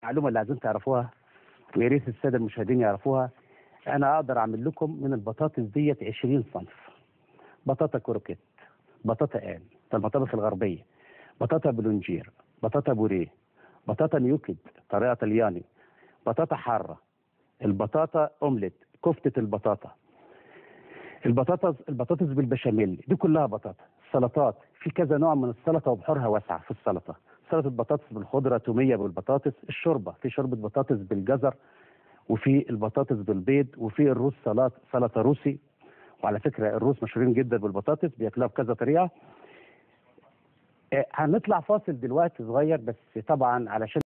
المعلومه اللي عايزين تعرفوها ويا ريت الساده المشاهدين يعرفوها انا اقدر اعمل لكم من البطاطس ديت 20 صنف بطاطا كروكيت بطاطا آن ده البطاطس الغربيه بطاطا بلونجير بطاطا بوريه بطاطا نيوكيد طريقه طلياني بطاطا حاره البطاطا اومليت كفته البطاطا البطاطس البطاطس بالبشاميل دي كلها بطاطا السلطات في كذا نوع من السلطه وبحورها واسعه في السلطه سلطه بطاطس بالخضره توميه بالبطاطس الشوربه في شوربه بطاطس بالجزر وفي البطاطس بالبيض وفي الروس سلطه سلطه روسي وعلى فكره الروس مشهورين جدا بالبطاطس بياكلوها بكذا طريقه آه، هنطلع فاصل دلوقتي صغير بس طبعا علشان